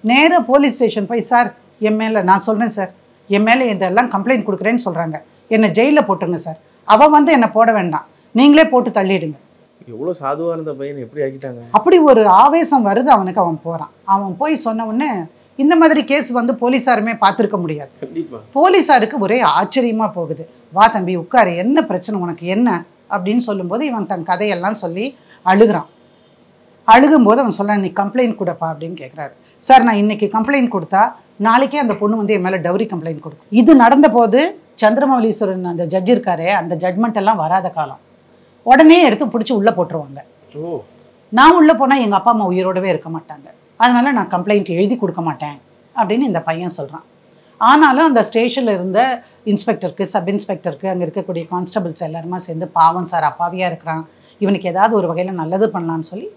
நேராக police station போய் sir என் மேலே நான் சொல்கிறேன் சார் என் மேலே இதெல்லாம் கம்ப்ளைண்ட் கொடுக்குறேன்னு சொல்கிறாங்க என்னை ஜெயிலில் போட்டுருங்க சார் அவன் வந்து என்னை போட வேண்டாம் நீங்களே போட்டு தள்ளிடுங்க எவ்வளோ சாதுவா இருந்த பையன் எப்படி ஆக்கிட்டாங்க அப்படி ஒரு ஆவேசம் வருது அவனுக்கு அவன் போகிறான் அவன் போய் சொன்ன உடனே இந்த மாதிரி கேஸ் வந்து போலீஸாருமே பார்த்துருக்க முடியாது கண்டிப்பா போலீஸாருக்கு ஒரே ஆச்சரியமாக போகுது வா தம்பி உட்காரு என்ன பிரச்சனை உனக்கு என்ன அப்படின்னு சொல்லும்போது இவன் தன் கதையெல்லாம் சொல்லி அழுகிறான் அழுகும்போது அவன் சொல்கிறான் நீ கம்ப்ளைண்ட் கொடுப்பா அப்படின்னு கேட்குறாரு சார் நான் இன்னைக்கு கம்ப்ளைண்ட் கொடுத்தா நாளைக்கே அந்த பொண்ணு வந்து என் மேலே டவுரி கம்ப்ளைண்ட் கொடுக்கும் இது நடந்தபோது சந்திரமௌலீஸ்வரன் அந்த ஜட்ஜ் இருக்காரே அந்த ஜட்மெண்ட் எல்லாம் வராத காலம் உடனே எடுத்து பிடிச்சி உள்ளே போட்டுருவாங்க ஓ நான் உள்ளே போனால் எங்கள் அப்பா அம்மா உயிரோடவே இருக்க மாட்டாங்க அதனால நான் கம்ப்ளைண்ட் எழுதி கொடுக்க மாட்டேன் அப்படின்னு இந்த பையன் சொல்கிறான் ஆனாலும் அந்த ஸ்டேஷனில் இருந்த இன்ஸ்பெக்டருக்கு சப் இன்ஸ்பெக்டருக்கு அங்கே இருக்கக்கூடிய கான்ஸ்டபிள்ஸ் எல்லாருமா சேர்ந்து பாவம் சார் அப்பாவியாக இருக்கிறான் இவனுக்கு ஏதாவது ஒரு வகையில் நல்லது பண்ணலான்னு சொல்லி